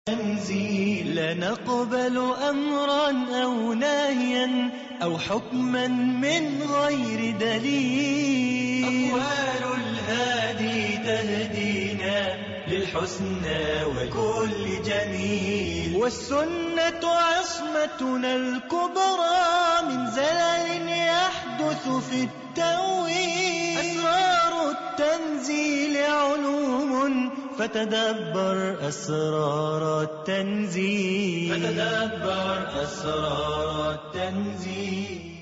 تنزيل لا نقبل أمرا أو نهيا أو حكما من غير دليل أقوال الهادي تهدينا للحسنى وكل جميل والسنة عصمتنا الكبرى من زلل يحدث في التأويل أسرار التنزيل علوم فتدبر أسرار التنزيل فتدبر أسرار التنزيل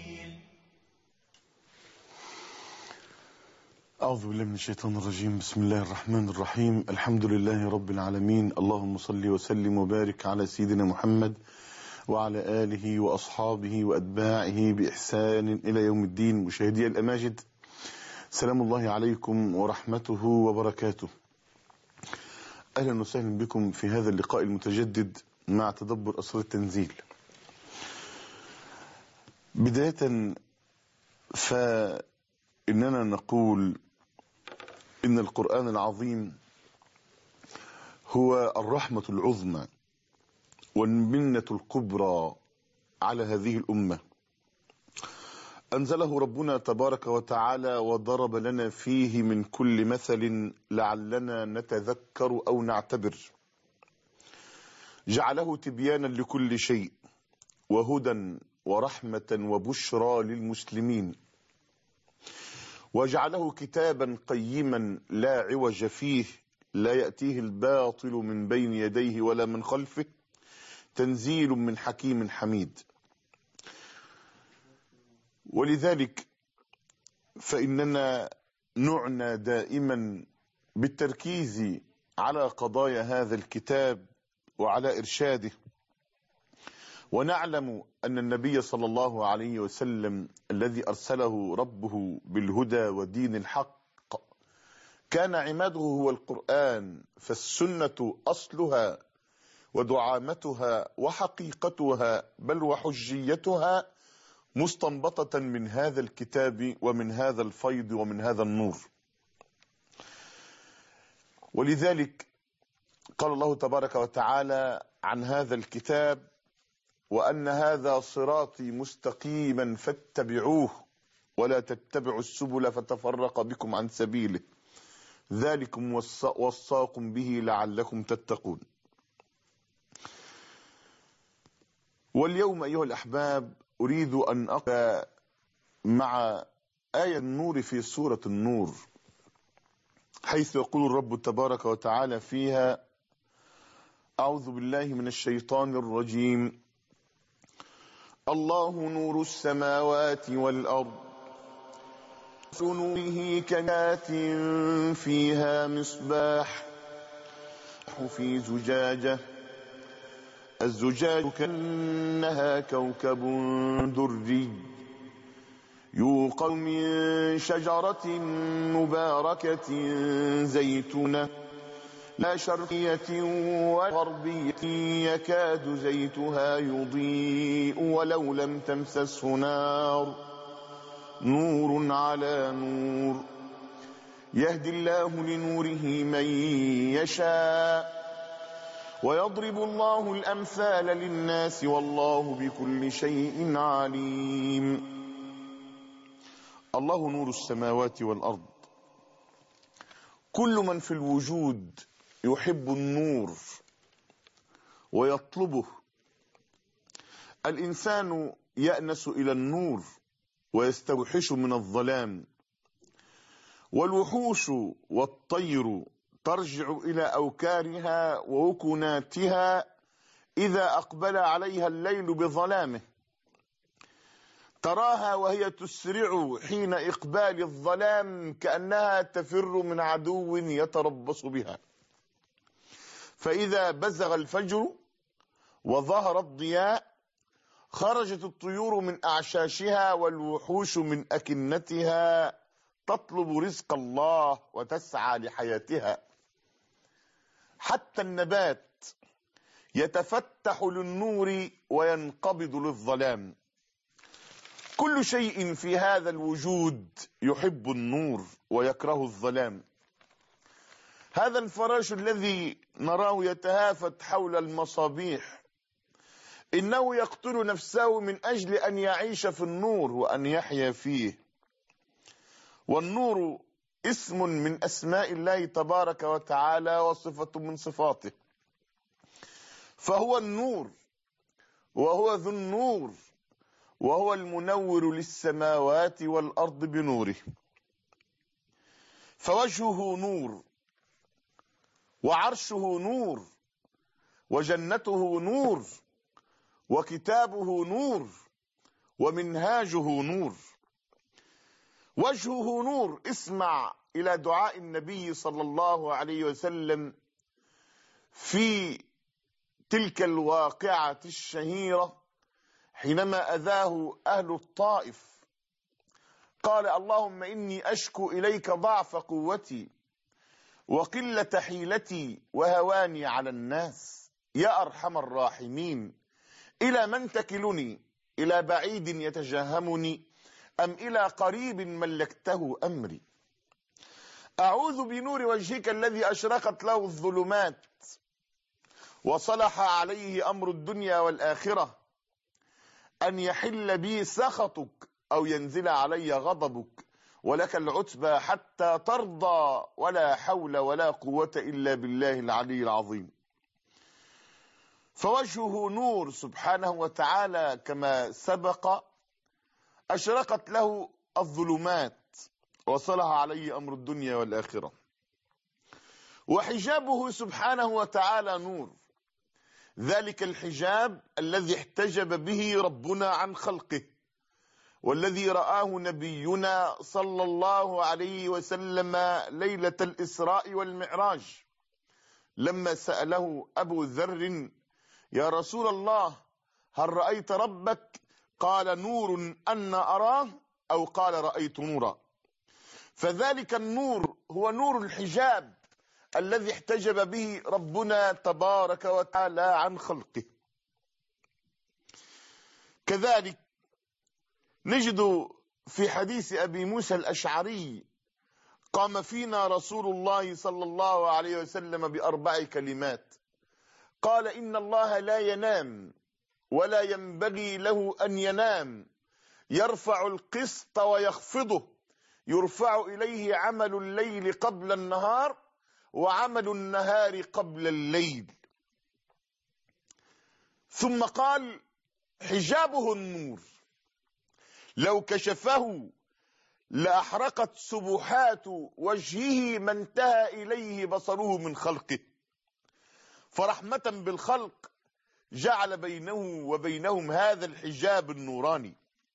أعوذ بالله من الشيطان الرجيم بسم الله الرحمن الرحيم الحمد لله رب العالمين اللهم صل وسلم وبارك على سيدنا محمد وعلى آله وأصحابه وأتباعه بإحسان إلى يوم الدين مشاهدي الأماجد سلام الله عليكم ورحمته وبركاته أهلا وسهلا بكم في هذا اللقاء المتجدد مع تدبر أسرار التنزيل بداية فإننا نقول إن القرآن العظيم هو الرحمة العظمى والمنة الكبرى على هذه الأمة أنزله ربنا تبارك وتعالى وضرب لنا فيه من كل مثل لعلنا نتذكر أو نعتبر جعله تبيانا لكل شيء وهدى ورحمة وبشرى للمسلمين وجعله كتابا قيما لا عوج فيه لا يأتيه الباطل من بين يديه ولا من خلفه تنزيل من حكيم حميد ولذلك فإننا نعنى دائما بالتركيز على قضايا هذا الكتاب وعلى إرشاده ونعلم أن النبي صلى الله عليه وسلم الذي أرسله ربه بالهدى ودين الحق كان عماده هو القرآن فالسنة أصلها ودعامتها وحقيقتها بل وحجيتها مستنبطة من هذا الكتاب ومن هذا الفيض ومن هذا النور ولذلك قال الله تبارك وتعالى عن هذا الكتاب وأن هذا صراطي مستقيما فاتبعوه ولا تتبعوا السبل فتفرق بكم عن سبيله ذلكم وصاكم به لعلكم تتقون واليوم أيها الأحباب أريد أن أقرأ مع آية النور في سورة النور حيث يقول الرب تبارك وتعالى فيها أعوذ بالله من الشيطان الرجيم الله نور السماوات والأرض نوره كنات فيها مصباح في زجاجة الزجاج كأنها كوكب دري يوقد من شجرة مباركة زيتونة لا شرقية وغربية يكاد زيتها يضيء ولو لم تمسسه نار نور على نور يهدي الله لنوره من يشاء ويضرب الله الأمثال للناس والله بكل شيء عليم الله نور السماوات والأرض كل من في الوجود يحب النور ويطلبه الإنسان يأنس إلى النور ويستوحش من الظلام والوحوش والطير ترجع إلى أوكارها ووكناتها إذا أقبل عليها الليل بظلامه تراها وهي تسرع حين إقبال الظلام كأنها تفر من عدو يتربص بها فإذا بزغ الفجر وظهر الضياء خرجت الطيور من أعشاشها والوحوش من أكنتها تطلب رزق الله وتسعى لحياتها حتى النبات يتفتح للنور وينقبض للظلام كل شيء في هذا الوجود يحب النور ويكره الظلام هذا الفراش الذي نراه يتهافت حول المصابيح إنه يقتل نفسه من أجل أن يعيش في النور وأن يحيا فيه والنور اسم من أسماء الله تبارك وتعالى وصفة من صفاته فهو النور وهو ذو النور وهو المنور للسماوات والأرض بنوره فوجهه نور وعرشه نور وجنته نور وكتابه نور ومنهاجه نور وجهه نور اسمع إلى دعاء النبي صلى الله عليه وسلم في تلك الواقعة الشهيرة حينما أذاه أهل الطائف قال اللهم إني أشكو إليك ضعف قوتي وقلة حيلتي وهواني على الناس يا أرحم الراحمين إلى من تكلني إلى بعيد يتجهمني أم إلى قريب ملكته أمري أعوذ بنور وجهك الذي أشرقت له الظلمات وصلح عليه أمر الدنيا والآخرة أن يحل بي سخطك أو ينزل علي غضبك ولك العتبى حتى ترضى ولا حول ولا قوة إلا بالله العلي العظيم فوجهه نور سبحانه وتعالى كما سبق أشرقت له الظلمات وصلح عليه أمر الدنيا والآخرة وحجابه سبحانه وتعالى نور ذلك الحجاب الذي احتجب به ربنا عن خلقه والذي رآه نبينا صلى الله عليه وسلم ليلة الإسراء والمعراج لما سأله أبو ذر يا رسول الله هل رأيت ربك قال نور أن أراه أو قال رأيت نورا فذلك النور هو نور الحجاب الذي احتجب به ربنا تبارك وتعالى عن خلقه كذلك نجد في حديث أبي موسى الأشعري قام فينا رسول الله صلى الله عليه وسلم بأربع كلمات قال إن الله لا ينام ولا ينبغي له أن ينام يرفع القسط ويخفضه يرفع إليه عمل الليل قبل النهار وعمل النهار قبل الليل ثم قال حجابه النور لو كشفه لأحرقت سبحات وجهه ما انتهى إليه بصره من خلقه فرحمة بالخلق جعل بينه وبينهم هذا الحجاب النوراني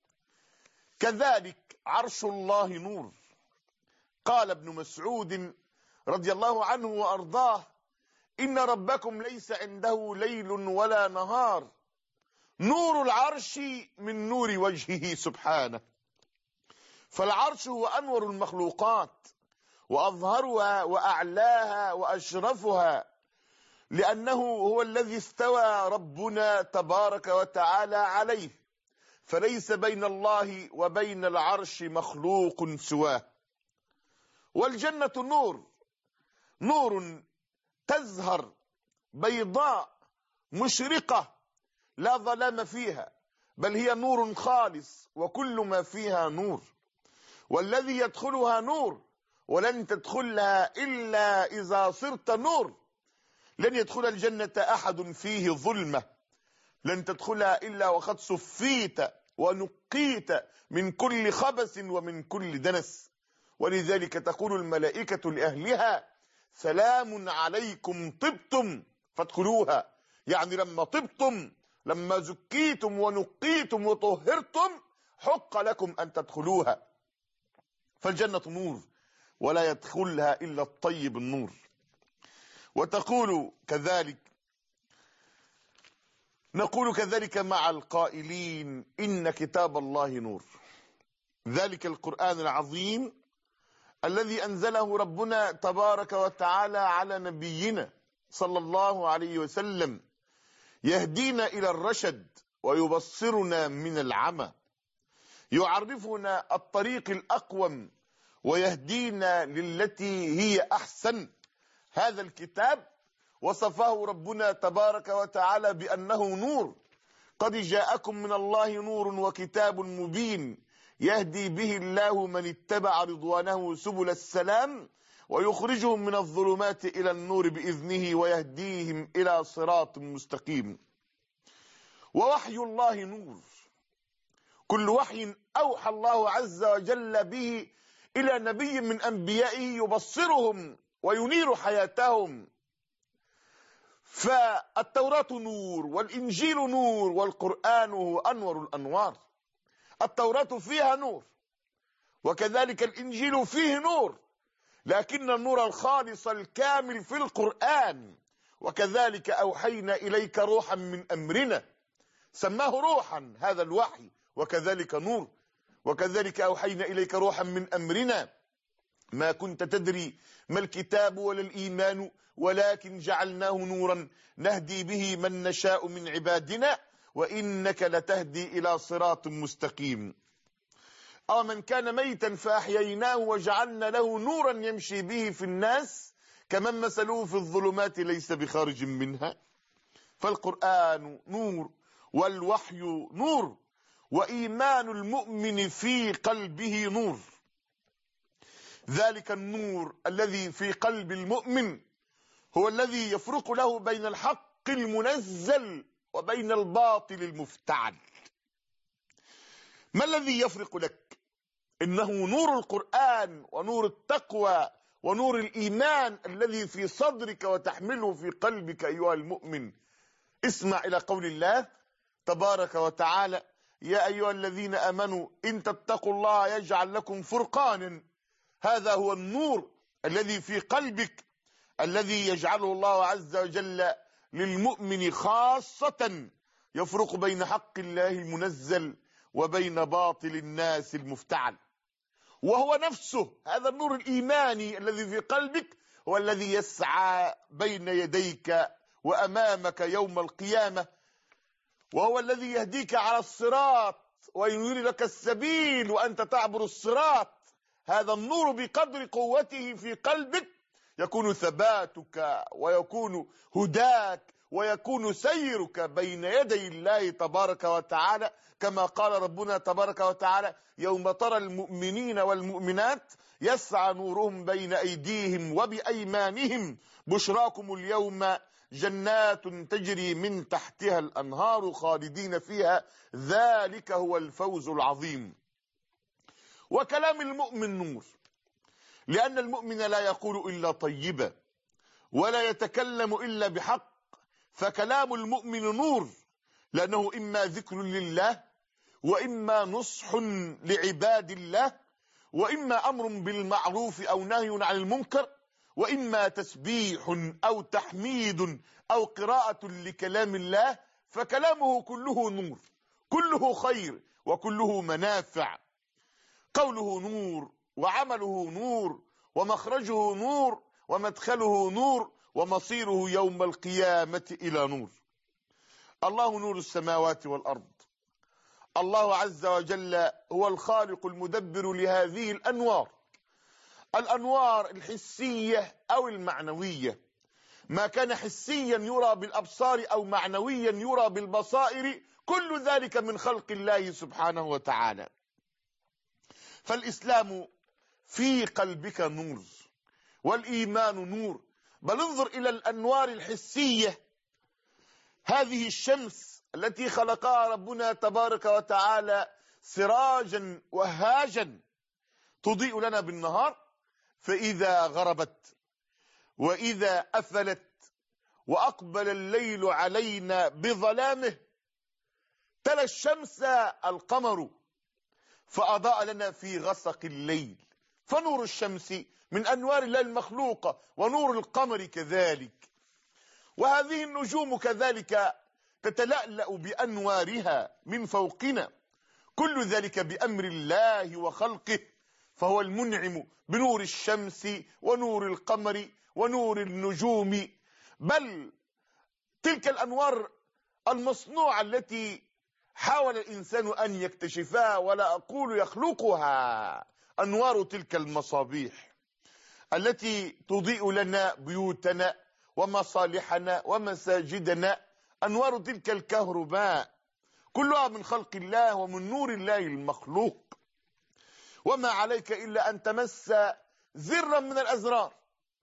كذلك عرش الله نور قال ابن مسعود رضي الله عنه وأرضاه إن ربكم ليس عنده ليل ولا نهار نور العرش من نور وجهه سبحانه فالعرش هو أنور المخلوقات وأظهرها وأعلاها وأشرفها لأنه هو الذي استوى ربنا تبارك وتعالى عليه فليس بين الله وبين العرش مخلوق سواه والجنة نور نور تزهر بيضاء مشرقة لا ظلام فيها بل هي نور خالص وكل ما فيها نور والذي يدخلها نور ولن تدخلها إلا إذا صرت نور لن يدخل الجنة أحد فيه ظلمة لن تدخلها إلا وقد صفيت ونقيت من كل خبث ومن كل دنس ولذلك تقول الملائكة لأهلها سلام عليكم طبتم فادخلوها يعني لما طبتم لما زكيتم ونقيتم وطهرتم حق لكم أن تدخلوها فالجنة نور ولا يدخلها إلا الطيب النور وتقول كذلك نقول كذلك مع القائلين إن كتاب الله نور ذلك القرآن العظيم الذي أنزله ربنا تبارك وتعالى على نبينا صلى الله عليه وسلم يهدينا إلى الرشد ويبصرنا من العمى يعرفنا الطريق الأقوم ويهدينا للتي هي أحسن هذا الكتاب وصفه ربنا تبارك وتعالى بأنه نور قد جاءكم من الله نور وكتاب مبين يهدي به الله من اتبع رضوانه سبل السلام ويخرجهم من الظلمات إلى النور بإذنه ويهديهم إلى صراط مستقيم ووحي الله نور كل وحي أوحى الله عز وجل به إلى نبي من أنبيائه يبصرهم وينير حياتهم فالتوراة نور والإنجيل نور والقرآن هو أنور الأنوار التوراة فيها نور وكذلك الإنجيل فيه نور لكن النور الخالص الكامل في القرآن وكذلك أوحينا إليك روحا من أمرنا سماه روحا هذا الوحي وكذلك نور وكذلك أوحينا إليك روحا من أمرنا ما كنت تدري ما الكتاب ولا الإيمان ولكن جعلناه نورا نهدي به من نشاء من عبادنا وإنك لتهدي إلى صراط مستقيم أو من كان ميتا فأحييناه وجعلنا له نورا يمشي به في الناس كمن مثله في الظلمات ليس بخارج منها فالقرآن نور والوحي نور وإيمان المؤمن في قلبه نور ذلك النور الذي في قلب المؤمن هو الذي يفرق له بين الحق المنزل وبين الباطل المفتعل ما الذي يفرق لك انه نور القرآن ونور التقوى ونور الايمان الذي في صدرك وتحمله في قلبك ايها المؤمن اسمع الى قول الله تبارك وتعالى يا ايها الذين امنوا ان تتقوا الله يجعل لكم فرقانا هذا هو النور الذي في قلبك الذي يجعله الله عز وجل للمؤمن خاصة يفرق بين حق الله المنزل وبين باطل الناس المفتعل وهو نفسه هذا النور الإيماني الذي في قلبك هو الذي يسعى بين يديك وأمامك يوم القيامة وهو الذي يهديك على الصراط وينير لك السبيل وأنت تعبر الصراط هذا النور بقدر قوته في قلبك يكون ثباتك ويكون هداك ويكون سيرك بين يدي الله تبارك وتعالى كما قال ربنا تبارك وتعالى يوم ترى المؤمنين والمؤمنات يسعى نورهم بين ايديهم وبايمانهم بشراكم اليوم جنات تجري من تحتها الانهار خالدين فيها ذلك هو الفوز العظيم وكلام المؤمن نور لأن المؤمن لا يقول إلا طيبا ولا يتكلم إلا بحق فكلام المؤمن نور لأنه إما ذكر لله وإما نصح لعباد الله وإما أمر بالمعروف أو نهي عن المنكر وإما تسبيح أو تحميد أو قراءة لكلام الله فكلامه كله نور كله خير وكله منافع قوله نور وعمله نور ومخرجه نور ومدخله نور ومصيره يوم القيامة إلى نور الله نور السماوات والأرض الله عز وجل هو الخالق المدبر لهذه الأنوار الأنوار الحسية أو المعنوية ما كان حسيا يرى بالأبصار أو معنويا يرى بالبصائر كل ذلك من خلق الله سبحانه وتعالى فالإسلام في قلبك نور والإيمان نور بل انظر إلى الأنوار الحسية هذه الشمس التي خلقها ربنا تبارك وتعالى سراجا وهاجا تضيء لنا بالنهار فإذا غربت وإذا أفلت وأقبل الليل علينا بظلامه تلا الشمس القمر فأضاء لنا في غسق الليل فنور الشمس من أنوار الله المخلوقة ونور القمر كذلك وهذه النجوم كذلك تتلألأ بأنوارها من فوقنا كل ذلك بأمر الله وخلقه فهو المنعم بنور الشمس ونور القمر ونور النجوم بل تلك الأنوار المصنوعة التي حاول الإنسان أن يكتشفها ولا أقول يخلقها أنوار تلك المصابيح التي تضيء لنا بيوتنا ومصالحنا ومساجدنا أنوار تلك الكهرباء كلها من خلق الله ومن نور الله المخلوق وما عليك إلا أن تمس زرا من الأزرار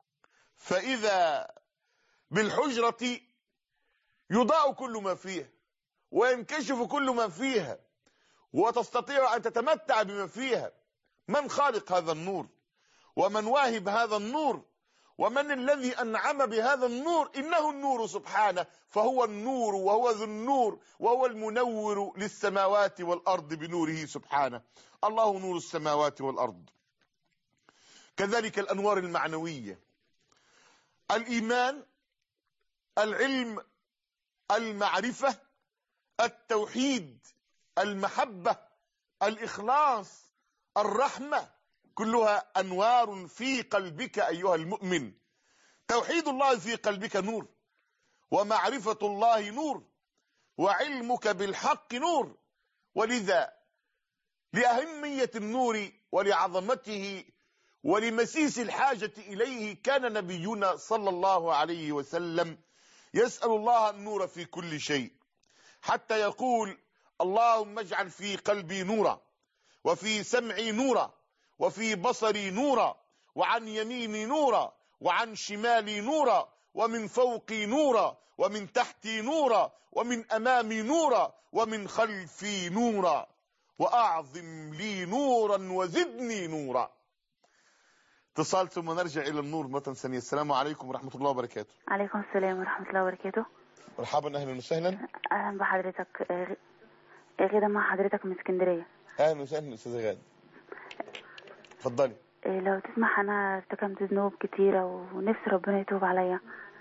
فإذا بالحجرة يضاء كل ما فيها وينكشف كل ما فيها وتستطيع أن تتمتع بما فيها من خالق هذا النور ومن واهب هذا النور ومن الذي أنعم بهذا النور إنه النور سبحانه فهو النور وهو ذو النور وهو المنور للسماوات والأرض بنوره سبحانه الله نور السماوات والأرض كذلك الأنوار المعنوية الإيمان العلم المعرفة التوحيد المحبة الإخلاص الرحمة كلها أنوار في قلبك أيها المؤمن توحيد الله في قلبك نور ومعرفة الله نور وعلمك بالحق نور ولذا لأهمية النور ولعظمته ولمسيس الحاجة إليه كان نبينا صلى الله عليه وسلم يسأل الله النور في كل شيء حتى يقول اللهم اجعل في قلبي نورا وفي سمعي نورا وفي بصري نورا وعن يميني نورا وعن شمالي نورا ومن فوقي نورا ومن تحتي نورا ومن امامي نورا ومن خلفي نورا واعظم لي نورا وزدني نورا اتصال ثم نرجع الى النور مرة ثانية السلام عليكم ورحمة الله وبركاته عليكم السلام ورحمة الله وبركاته مرحبا اهلا وسهلا أهلا بحضرتك آه، غدا مع حضرتك من اسكندرية اهلا وسهلا استاذ غاد اتفضلي آه، لو تسمح أنا ارتكبت ذنوب كتيرة ونفسي ربنا يتوب عليا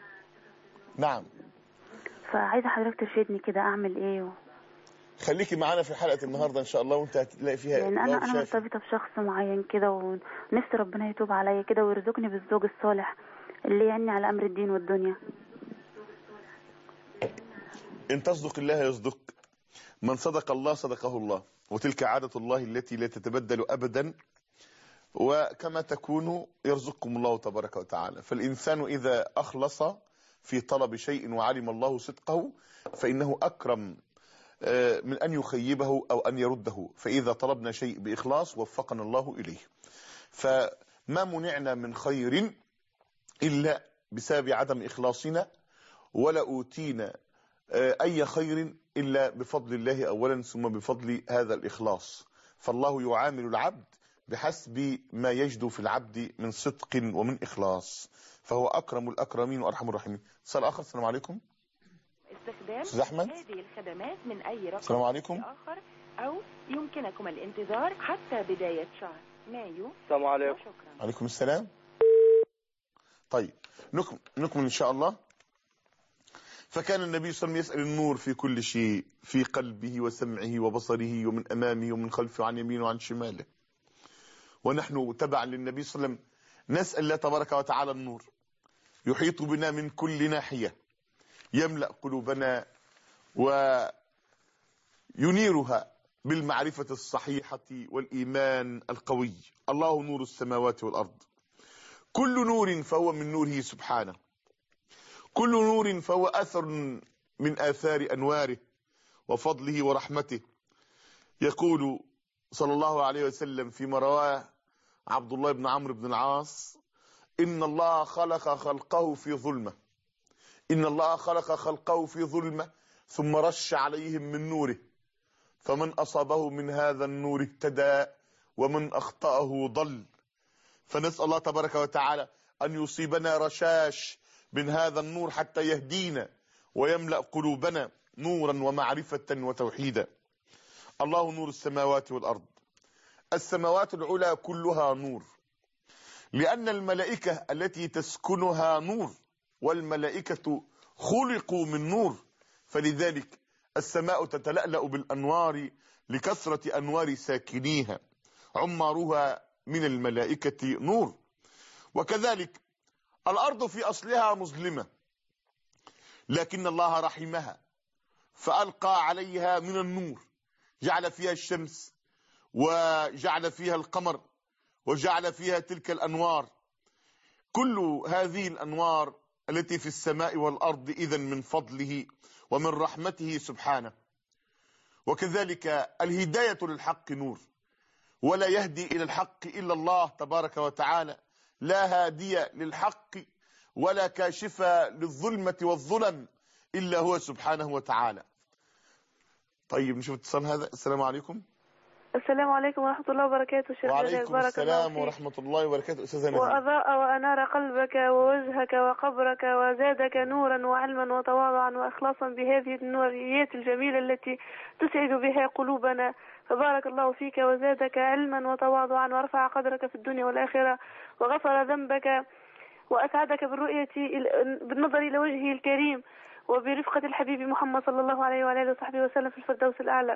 نعم فعايزة حضرتك ترشدني كده أعمل إيه و... خليكي معانا في حلقة النهاردة ان شاء الله وانت هتلاقي فيها لأن أنا جواب أنا شافي. مرتبطة بشخص معين كده ونفسي ربنا يتوب عليا كده ويرزقني بالزوج الصالح اللي يعني على أمر الدين والدنيا إن تصدق الله يصدق من صدق الله صدقه الله وتلك عادة الله التي لا تتبدل أبدا وكما تكون يرزقكم الله تبارك وتعالى فالإنسان إذا أخلص في طلب شيء وعلم الله صدقه فإنه أكرم آه، من أن يخيبه أو أن يرده فإذا طلبنا شيء بإخلاص وفقنا الله إليه فما منعنا من خير إلا بسبب عدم إخلاصنا ولا أوتينا آه، أي خير إلا بفضل الله أولا ثم بفضل هذا الإخلاص فالله يعامل العبد بحسب ما يجد في العبد من صدق ومن إخلاص فهو أكرم الأكرمين وأرحم الراحمين اتصال آخر السلام عليكم استخدام أستاذ أحمد هذه الخدمات من أي رقم السلام عليكم آخر أو يمكنكم الانتظار حتى بداية شهر مايو السلام عليكم وشكرا عليكم السلام طيب نكمل, نكمل إن شاء الله فكان النبي صلى الله عليه وسلم يسأل النور في كل شيء في قلبه وسمعه وبصره ومن أمامه ومن خلفه وعن يمينه وعن شماله ونحن تبعا للنبي صلى الله عليه وسلم نسأل الله تبارك وتعالى النور يحيط بنا من كل ناحية يملأ قلوبنا وينيرها بالمعرفة الصحيحة والإيمان القوي الله نور السماوات والأرض كل نور فهو من نوره سبحانه كل نور فهو أثر من آثار أنواره وفضله ورحمته يقول صلى الله عليه وسلم فيما رواه عبد الله بن عمرو بن العاص إن الله خلق خلقه في ظلمة إن الله خلق خلقه في ظلمة ثم رش عليهم من نوره فمن أصابه من هذا النور اهتدى ومن أخطأه ضل فنسأل الله تبارك وتعالى أن يصيبنا رشاش من هذا النور حتى يهدينا ويملأ قلوبنا نورا ومعرفة وتوحيدا الله نور السماوات والأرض السماوات العلى كلها نور لأن الملائكة التي تسكنها نور والملائكة خلقوا من نور فلذلك السماء تتلألأ بالأنوار لكثرة أنوار ساكنيها عمارها من الملائكة نور وكذلك الأرض في أصلها مظلمة لكن الله رحمها فألقى عليها من النور جعل فيها الشمس وجعل فيها القمر وجعل فيها تلك الأنوار كل هذه الأنوار التي في السماء والأرض إذا من فضله ومن رحمته سبحانه وكذلك الهداية للحق نور ولا يهدي إلى الحق إلا الله تبارك وتعالى لا هادي للحق ولا كاشف للظلمة والظلم إلا هو سبحانه وتعالى طيب نشوف اتصال هذا السلام عليكم السلام عليكم ورحمة الله وبركاته شيخ جلال وعليكم بارك السلام الله فيك ورحمة الله وبركاته أستاذة نزيه وأضاء وأنار قلبك ووجهك وقبرك وزادك نورا وعلما وتواضعا وإخلاصا بهذه النوريات الجميلة التي تسعد بها قلوبنا فبارك الله فيك وزادك علما وتواضعا ورفع قدرك في الدنيا والآخرة وغفر ذنبك وأسعدك بالرؤية إلى- بالنظر إلى وجهه الكريم وبرفقة الحبيب محمد صلى الله عليه وعلى آله وصحبه وسلم في الفردوس الأعلى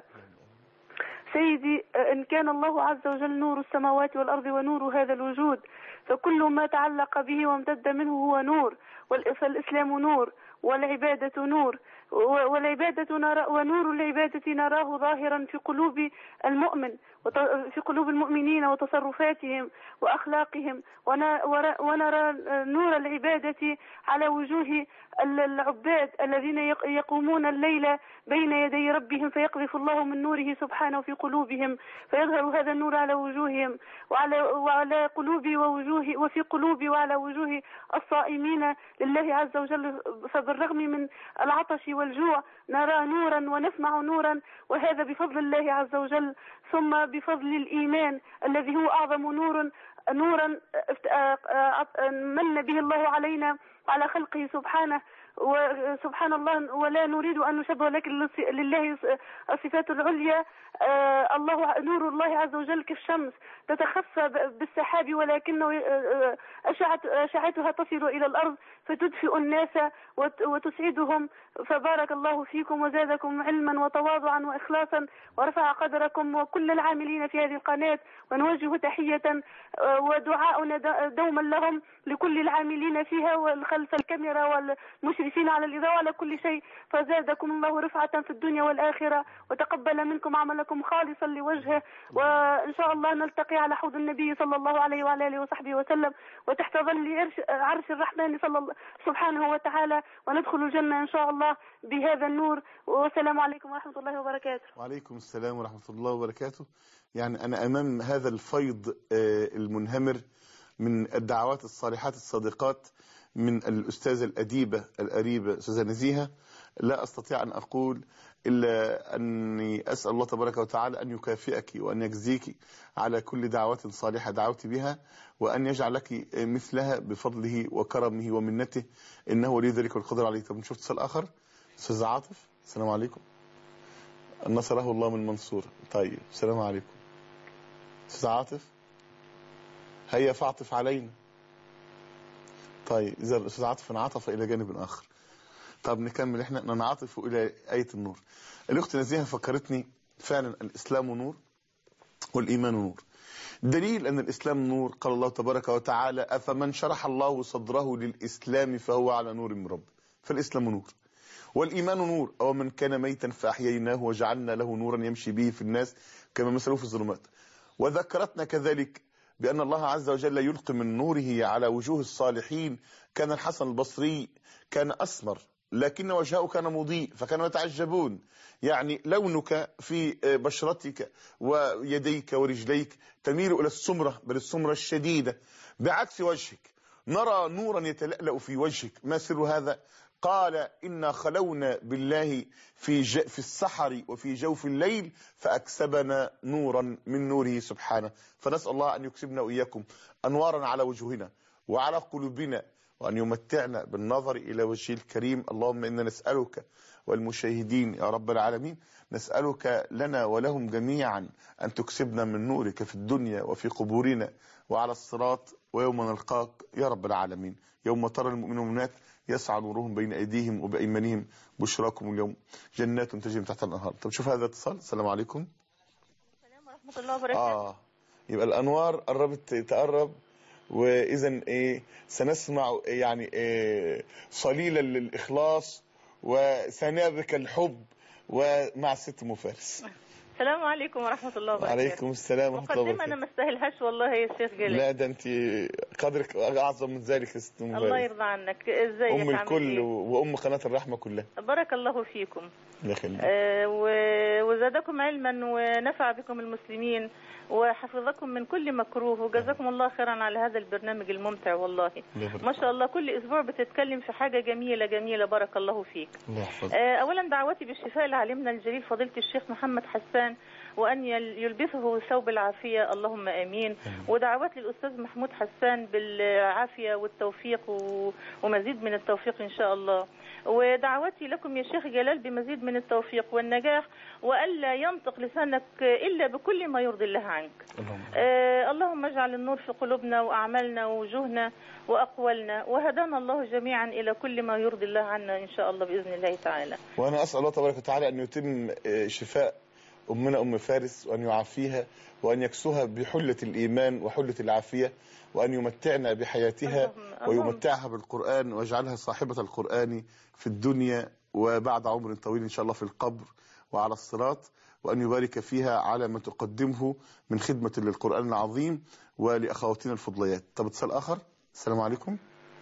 سيدي إن كان الله عز وجل نور السماوات والأرض ونور هذا الوجود فكل ما تعلق به وامتد منه هو نور وال- فالإسلام نور والعبادة نور و- والعبادة نرى ونور العبادة نراه ظاهرا في قلوب المؤمن وت- في قلوب المؤمنين وتصرفاتهم وأخلاقهم ون- ور- ونرى نور العبادة على وجوه ال- العباد الذين يق- يقومون الليل بين يدي ربهم فيقذف الله من نوره سبحانه في قلوبهم فيظهر هذا النور على وجوههم وعلى وعلى قلوب ووجوه وفي قلوب وعلى وجوه الصائمين لله عز وجل فبالرغم من العطش والجوع نرى نورا ونسمع نورا وهذا بفضل الله عز وجل ثم بفضل الإيمان الذي هو أعظم نور نورا افت- آه- آه- من به الله علينا وعلى خلقه سبحانه وسبحان الله ولا نريد أن نشبه لكن للص- لله الصفات العليا آه، الله نور الله عز وجل كالشمس تتخفى ب- بالسحاب ولكنه آه، آه، أشعة- أشعتها تصل إلى الأرض فتدفئ الناس وت- وتسعدهم فبارك الله فيكم وزادكم علما وتواضعا وإخلاصا ورفع قدركم وكل العاملين في هذه القناة ونوجه تحية آه، ودعاؤنا د- دوما لهم لكل العاملين فيها والخلف الكاميرا والمشرفين على الإذاعة وعلى كل شيء فزادكم الله رفعة في الدنيا والآخرة وتقبل منكم عملكم خالصا لوجهه وإن شاء الله نلتقي على حوض النبي صلى الله عليه وعلى آله وصحبه وسلم وتحت ظل عرش, عرش الرحمن صلى الله سبحانه وتعالى وندخل الجنة إن شاء الله بهذا النور والسلام عليكم ورحمة الله وبركاته وعليكم السلام ورحمة الله وبركاته يعني أنا أمام هذا الفيض آه، المنهمر من الدعوات الصالحات الصادقات من الأستاذة الأديبة الأريبة أستاذة نزيهة لا أستطيع أن أقول إلا أني أسأل الله تبارك وتعالى أن يكافئك وأن يجزيك على كل دعوة صالحة دعوت بها وأن يجعلك مثلها بفضله وكرمه ومنته إنه ولي ذلك والقدر عليه طب نشوف اتصال آخر أستاذ عاطف السلام عليكم نصره الله من منصور طيب السلام عليكم استاذ عاطف هيا فاعطف علينا طيب اذا الاستاذ عاطف انعطف الى جانب اخر طب نكمل احنا ننعطف الى ايه النور الاخت نزيهه فكرتني فعلا الاسلام نور والايمان نور دليل ان الاسلام نور قال الله تبارك وتعالى افمن شرح الله صدره للاسلام فهو على نور من ربه فالاسلام نور والإيمان نور أو من كان ميتا فأحييناه وجعلنا له نورا يمشي به في الناس كما مثله في الظلمات وذكرتنا كذلك بأن الله عز وجل يلقي من نوره على وجوه الصالحين كان الحسن البصري كان أسمر لكن وجهه كان مضيء فكانوا يتعجبون يعني لونك في بشرتك ويديك ورجليك تميل إلى السمرة بل السمرة الشديدة بعكس وجهك نرى نورا يتلألأ في وجهك ما سر هذا قال إنا خلونا بالله في ج... في السحر وفي جوف الليل فأكسبنا نورا من نوره سبحانه فنسأل الله أن يكسبنا وإياكم أنوارا على وجوهنا وعلى قلوبنا وأن يمتعنا بالنظر إلى وجهه الكريم اللهم إنا نسألك والمشاهدين يا رب العالمين نسألك لنا ولهم جميعا أن تكسبنا من نورك في الدنيا وفي قبورنا وعلى الصراط ويوم نلقاك يا رب العالمين يوم ترى المؤمنين والمؤمنات يسعى نورهم بين أيديهم وبأيمانهم بشراكم اليوم جنات تجري من تحت الأنهار طب شوف هذا اتصال السلام عليكم ورحمة الله وبركاته آه يبقى الأنوار قربت تقرب وإذا إيه سنسمع يعني إيه صليلا للإخلاص وسنابك الحب ومع الست أم فارس السلام عليكم ورحمة الله وبركاته وعليكم السلام ورحمه الله مقدمة أنا وبركاته ما استاهلهاش والله يا شيخ جلال لا ده انت قدرك اعظم من ذلك يا ست ام الله غالي. يرضى عنك ازيك ام عامل الكل إيه؟ وام قناه الرحمه كلها بارك الله فيكم الله يخليك آه، و- وزادكم علما ونفع بكم المسلمين وحفظكم من كل مكروه وجزاكم الله خيرا على هذا البرنامج الممتع والله الله يبارك ما شاء الله كل اسبوع بتتكلم في حاجه جميله جميله بارك الله فيك الله يحفظك آه، اولا دعوتي بالشفاء لعالمنا الجليل فضيله الشيخ محمد حسان وان يل- يلبسه ثوب العافيه اللهم امين ودعوات للاستاذ محمود حسان بالعافيه والتوفيق و- ومزيد من التوفيق ان شاء الله ودعوتي لكم يا شيخ جلال بمزيد من التوفيق والنجاح والا ينطق لسانك الا بكل ما يرضي الله عنك اللهم آه اللهم اجعل النور في قلوبنا واعمالنا ووجوهنا واقوالنا وهدانا الله جميعا الى كل ما يرضي الله عنا ان شاء الله باذن الله تعالى وانا اسال الله تبارك وتعالى ان يتم آه، شفاء امنا ام فارس وان يعافيها وان يكسوها بحله الايمان وحله العافيه وان يمتعنا بحياتها اللهم- اللهم- ويمتعها بالقران ويجعلها صاحبه القران في الدنيا وبعد عمر طويل ان شاء الله في القبر وعلى الصراط وان يبارك فيها على ما تقدمه من خدمه للقران العظيم ولاخواتنا الفضليات طب اتصال اخر السلام عليكم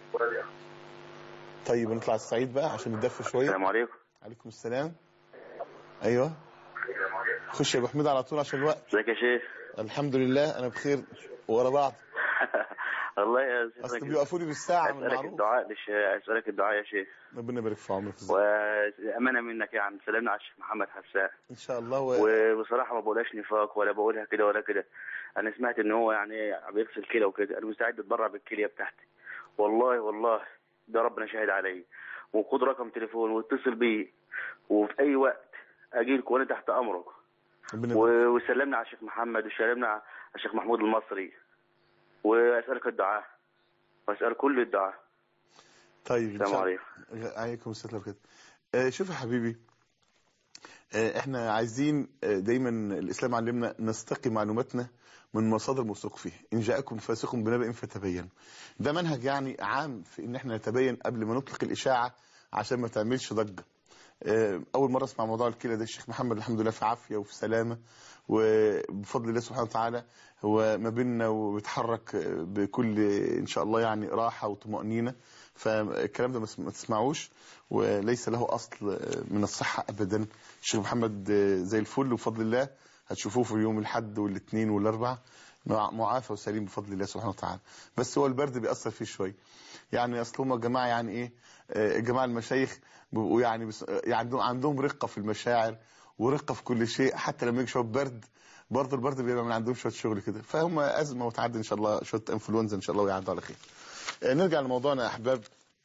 طيب نطلع السعيد بقى عشان ندفى شويه السلام عليكم عليكم السلام ايوه خش يا ابو حميد على طول عشان الوقت ازيك يا شيخ الحمد لله انا بخير ورا بعض الله يا شيخ اصل بيوقفوني بالساعه من اسالك معروف الدعاء لش... اسالك الدعاء يا شيخ ربنا يبارك في عمرك وامانه منك يعني سلمنا على الشيخ محمد حسان ان شاء الله و... وبصراحه ما بقولهاش نفاق ولا بقولها كده ولا كده انا سمعت ان هو يعني بيغسل كلى وكده انا مستعد اتبرع بالكليه بتاعتي والله والله ده ربنا شاهد علي وخد رقم تليفون واتصل بيه وفي اي وقت اجي لك وانا تحت امرك ربنا يبارك. و- وسلمنا على الشيخ محمد وسلمنا على الشيخ محمود المصري واسالك الدعاء واسال كل الدعاء طيب ان السلام شاء عليكم الله عليكم السلام كده آه شوف يا حبيبي آه احنا عايزين آه دايما الاسلام علمنا نستقي معلوماتنا من مصادر موثوق فيها ان جاءكم فاسق بنبأ فتبين ده منهج يعني عام في ان احنا نتبين قبل ما نطلق الاشاعه عشان ما تعملش ضجه آه، اول مره اسمع موضوع الكلى ده الشيخ محمد الحمد لله في عافيه وفي سلامه وبفضل الله سبحانه وتعالى هو ما بيننا وبيتحرك آه، بكل ان شاء الله يعني راحه وطمانينه فالكلام ده ما تسم- ما تسمعوش وليس له اصل آه، من الصحه ابدا الشيخ محمد آه، زي الفل بفضل الله هتشوفوه في يوم الاحد والاثنين والاربع مع- معافى وسليم بفضل الله سبحانه وتعالى بس هو البرد بيأثر فيه شويه يعني اصل هم جماعه يعني ايه آه، جماعه المشايخ بيبقوا يعني بس يعني عندهم عندهم رقه في المشاعر ورقه في كل شيء حتى لما يجي شويه برد برضه البرد بيبقى من عندهم شويه شغل كده فهم ازمه وتعدي ان شاء الله شويه انفلونزا ان شاء الله ويعدوا على خير آه، نرجع لموضوعنا يا احباب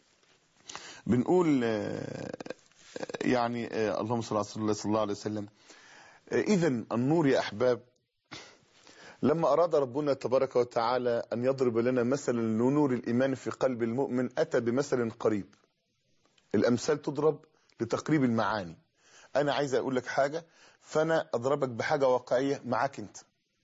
بنقول آه، يعني آه، اللهم صل على رسول الله صلى الله عليه وسلم اذا النور يا احباب لما أراد ربنا تبارك وتعالى أن يضرب لنا مثلا لنور الإيمان في قلب المؤمن أتى بمثل قريب الأمثال تضرب لتقريب المعاني أنا عايز أقول لك حاجة فأنا أضربك بحاجة واقعية معاك أنت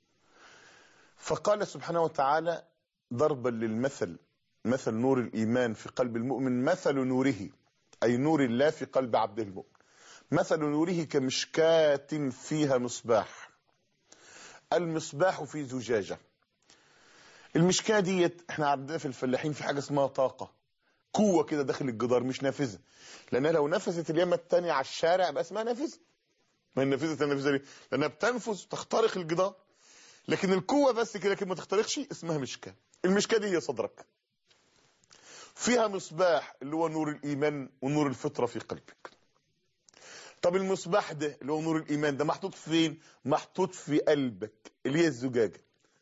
فقال سبحانه وتعالى ضربا للمثل مثل نور الإيمان في قلب المؤمن مثل نوره أي نور الله في قلب عبد المؤمن مثل نوره كمشكاة فيها مصباح المصباح في زجاجة المشكاة ديت احنا عندنا في الفلاحين في حاجة اسمها طاقة قوة كده داخل الجدار مش نافذة لأنها لو نفذت اليمة التانية على الشارع يبقى اسمها نافذة ما هي النافذة النافذة ليه؟ لأنها بتنفذ تخترق الجدار لكن القوة بس كده لكن ما تخترقش اسمها مشكاة المشكاة دي هي صدرك فيها مصباح اللي هو نور الإيمان ونور الفطرة في قلبك طب المصباح ده اللي هو نور الايمان ده محطوط فين محطوط في قلبك اللي هي الزجاجه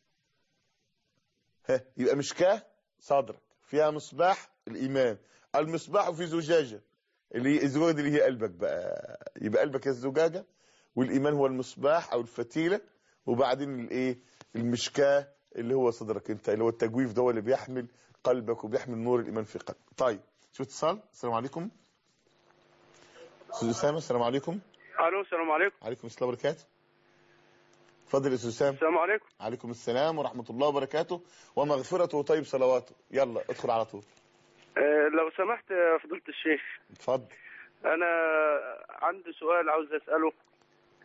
ها يبقى مشكاه صدرك فيها مصباح الايمان المصباح في زجاجه اللي هي الزجاجه دي اللي هي قلبك بقى يبقى قلبك هي الزجاجه والايمان هو المصباح او الفتيله وبعدين الايه المشكاه اللي هو صدرك انت اللي هو التجويف ده هو اللي بيحمل قلبك وبيحمل نور الايمان في قلبك طيب شو اتصال السلام عليكم استاذ اسامه السلام عليكم الو السلام عليكم عليكم السلام وبركاته اتفضل يا استاذ اسامه السلام عليكم عليكم السلام ورحمه الله وبركاته ومغفرته وطيب صلواته يلا ادخل على طول آه، لو سمحت يا فضيلة الشيخ اتفضل أنا عندي سؤال عاوز أسأله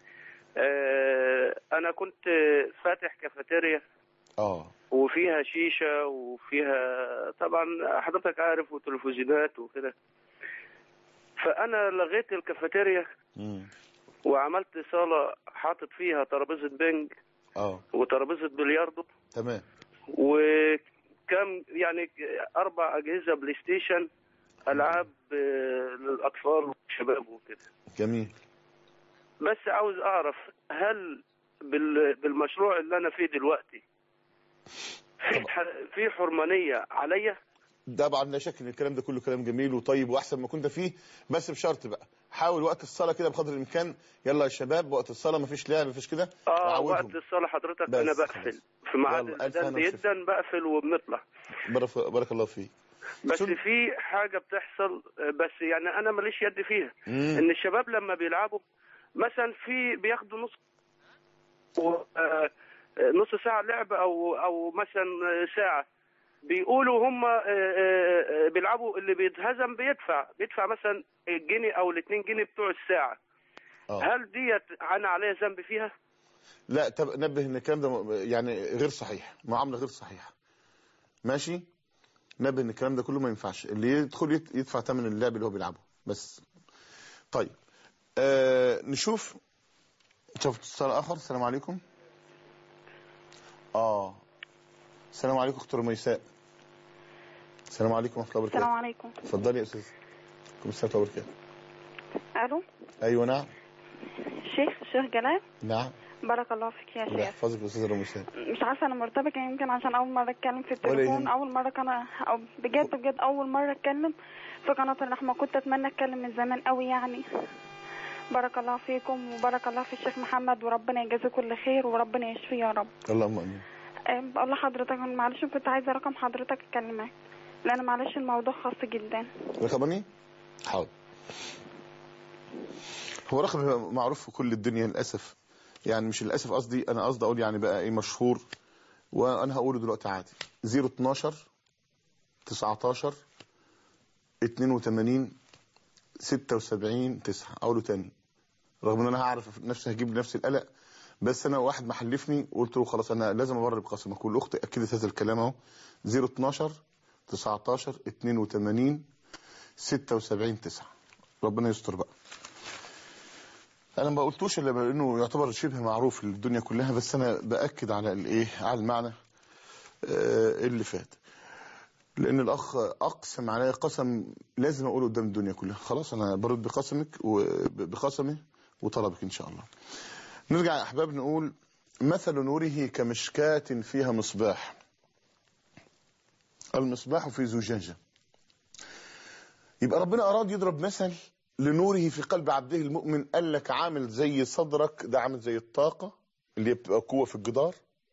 آه، انا كنت فاتح كافيتيريا اه وفيها شيشه وفيها طبعا حضرتك عارف وتلفزيونات وكده فانا لغيت الكافيتيريا مم. وعملت صاله حاطط فيها ترابيزه بنج اه وترابيزه بلياردو تمام وكم يعني اربع اجهزه بلاي ستيشن العاب آه، للاطفال والشباب وكده جميل بس عاوز اعرف هل بال- بالمشروع اللي انا فيه دلوقتي في ح- في حرمانيه عليا طبعا لا شك ان الكلام ده كله كلام جميل وطيب واحسن ما كنت فيه بس بشرط بقى حاول وقت الصلاه كده بقدر الامكان يلا يا شباب وقت الصلاه مفيش لعب مفيش كده اه وعودهم. وقت الصلاه حضرتك بس انا خلاص. بقفل في ميعاد يلا، ألف الاذان هنا وشفا. بيدن بقفل وبنطلع بارك بارك الله فيك بس سن- في حاجه بتحصل آه، بس يعني انا ماليش يد فيها مم. ان الشباب لما بيلعبوا مثلا في بياخدوا نص و- آه، آه، نص ساعه لعب او او مثلا آه، ساعه بيقولوا هم آه، آه، آه، بيلعبوا اللي بيتهزم بيدفع بيدفع مثلا الجنيه او الاتنين جنيه بتوع الساعه اه هل ديت انا عليا ذنب فيها؟ لا تب... نبه ان الكلام ده م- يعني غير صحيح معامله غير صحيحه ماشي نبه ان الكلام ده كله ما ينفعش اللي يدخل يت- يدفع ثمن اللعب اللي هو بيلعبه بس طيب آه نشوف شوف اتصال اخر السلام عليكم اه السلام عليكم اخت رميساء السلام عليكم ورحمه الله السلام وبركاته عليكم اتفضلي يا استاذ عليكم السلام ورحمه الله وبركاته الو ايوه نعم شيخ شيخ جلال نعم بارك الله فيك يا الله شيخ يحفظك يا استاذ رميساء مش عارفه انا مرتبكه يمكن عشان اول مره اتكلم في ولا التليفون يهمك. اول مره كان أو بجد بجد اول مره اتكلم في قناه الرحمه كنت اتمنى اتكلم من زمان قوي يعني بارك الله فيكم وبارك الله في الشيخ محمد وربنا يجازيه كل خير وربنا يشفيه يا رب اللهم امين أه، بقول لحضرتك أنا معلش كنت عايزه رقم حضرتك اكلمك لان معلش الموضوع خاص جدا رقمني حاضر هو رقم معروف في كل الدنيا للاسف يعني مش للاسف قصدي انا قصدي اقول يعني بقى ايه مشهور وانا هقوله دلوقتي عادي 012 19 82 76 9 اقوله تاني رغم ان انا هعرف نفسي هجيب نفس القلق بس انا واحد محلفني وقلت له خلاص انا لازم ابرر بقسمك والاخت اكدت هذا الكلام اهو 012 19 82 76 9 ربنا يستر بقى انا ما قلتوش الا لانه يعتبر شبه معروف للدنيا كلها بس انا باكد على الايه على المعنى آه، اللي فات لان الاخ اقسم علي قسم لازم اقوله قدام الدنيا كلها خلاص انا برد بقسمك وبقسمه وطلبك ان شاء الله نرجع يا احباب نقول مثل نوره كمشكاة فيها مصباح المصباح في زجاجة يبقى ربنا أراد يضرب مثل لنوره في قلب عبده المؤمن قال لك عامل زي صدرك ده عامل زي الطاقة اللي هي بتبقى قوة في الجدار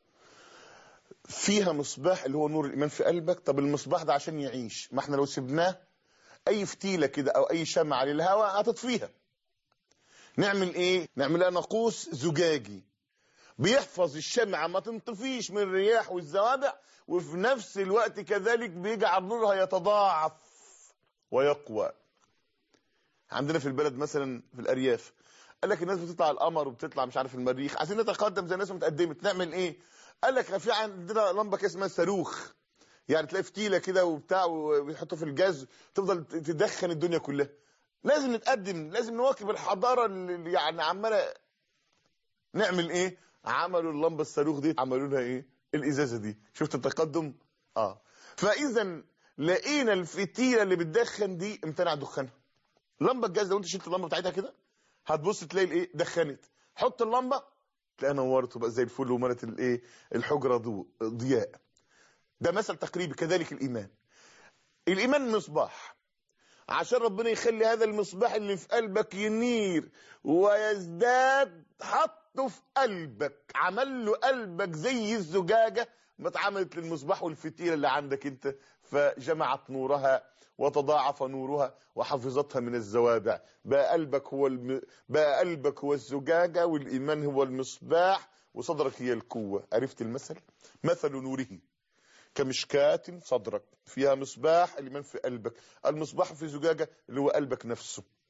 فيها مصباح اللي هو نور الإيمان في قلبك طب المصباح ده عشان يعيش ما احنا لو سبناه أي فتيلة كده أو أي شمعة للهواء هتطفيها نعمل إيه؟ نعمل لها ناقوس زجاجي بيحفظ الشمعة ما تنطفيش من الرياح والزوابع وفي نفس الوقت كذلك بيجعل نورها يتضاعف ويقوى عندنا في البلد مثلا في الارياف قال لك الناس بتطلع القمر وبتطلع مش عارف المريخ عايزين نتقدم زي الناس ما اتقدمت نعمل ايه قال لك في عندنا لمبه كده اسمها صاروخ يعني تلاقي فتيله كده وبتاع ويحطوا في الجاز تفضل تدخن الدنيا كلها لازم نتقدم لازم نواكب الحضاره اللي يعني عماله نعمل ايه عملوا اللمبه الصاروخ دي عملوا لها ايه الازازه دي شفت التقدم اه فاذا لقينا الفتيله اللي بتدخن دي امتنع دخانها لمبه الجاز لو انت شلت اللمبه بتاعتها كده هتبص تلاقي الايه دخنت حط اللمبه تلاقيها نورت وبقى زي الفل وملت الايه الحجره ضوء ضياء ده مثل تقريبي كذلك الايمان الايمان مصباح عشان ربنا يخلي هذا المصباح اللي في قلبك ينير ويزداد حطه في قلبك عمل له قلبك زي الزجاجه ما اتعملت للمصباح والفتيله اللي عندك انت فجمعت نورها وتضاعف نورها وحفظتها من الزوابع بقى قلبك هو الم... بقى قلبك هو الزجاجه والايمان هو المصباح وصدرك هي القوه عرفت المثل مثل نوره كمشكاة صدرك فيها مصباح الإيمان في قلبك المصباح في زجاجة اللي هو قلبك نفسه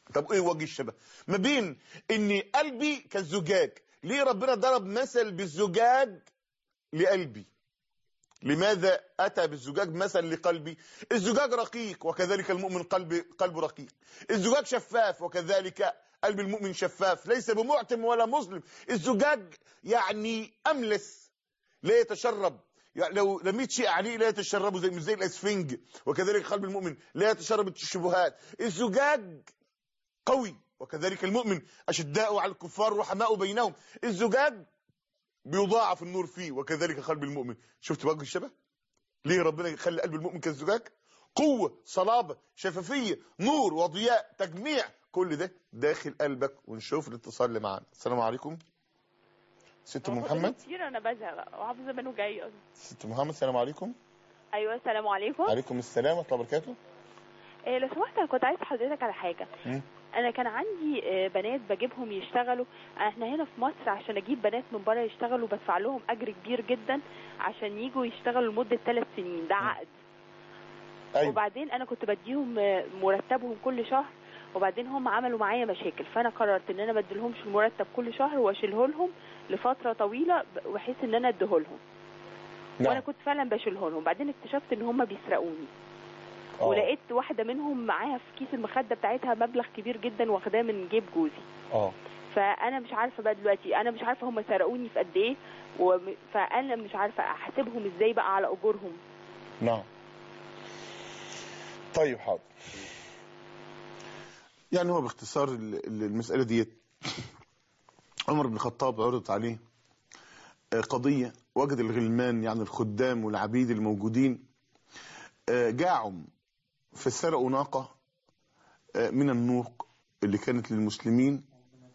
طب ايه وجه الشبه ما بين ان قلبي كالزجاج ليه ربنا ضرب مثل بالزجاج لقلبي لماذا اتى بالزجاج مثل لقلبي الزجاج رقيق وكذلك المؤمن قلب قلبه رقيق الزجاج شفاف وكذلك قلب المؤمن شفاف ليس بمعتم ولا مظلم الزجاج يعني املس لا يتشرب يعني لو رميت شيء عليه لا يتشربه زي مش زي الاسفنج وكذلك قلب المؤمن لا يتشرب الشبهات الزجاج قوي وكذلك المؤمن اشداء على الكفار رحماء بينهم الزجاج بيضاعف النور فيه وكذلك قلب المؤمن شفت وجه الشبه ليه ربنا يخلي قلب المؤمن كالزجاج قوة صلابة شفافية نور وضياء تجميع كل ده داخل قلبك ونشوف الاتصال اللي معانا السلام عليكم ست ام محمد كتير انا بزهق وحافظه منه جاي أصلاً. ست محمد السلام عليكم ايوه السلام عليكم عليكم السلام ورحمه الله وبركاته إيه لو سمحت انا كنت عايز حضرتك على حاجه مم. انا كان عندي آه، بنات بجيبهم يشتغلوا احنا هنا في مصر عشان اجيب بنات من بره يشتغلوا بدفع لهم اجر كبير جدا عشان يجوا يشتغلوا لمده ثلاث سنين ده عقد أيوة. وبعدين انا كنت بديهم آه، مرتبهم كل شهر وبعدين هم عملوا معايا مشاكل فانا قررت ان انا ما اديلهمش المرتب كل شهر واشيله لهم لفتره طويله ب- بحيث ان انا اديه لهم نعم. وانا كنت فعلا بشيله لهم بعدين اكتشفت ان هم بيسرقوني آه. ولقيت واحده منهم معاها في كيس المخده بتاعتها مبلغ كبير جدا واخداه من جيب جوزي اه فانا مش عارفه بقى دلوقتي انا مش عارفه هم سرقوني في قد ايه وم... فانا مش عارفه احاسبهم ازاي بقى على اجورهم نعم طيب حاضر يعني هو باختصار ال- ال- المسألة ديت عمر بن الخطاب عرضت عليه آه، قضية وجد الغلمان يعني الخدام والعبيد الموجودين آه، جاعوا فسرقوا ناقة آه، من النوق اللي كانت للمسلمين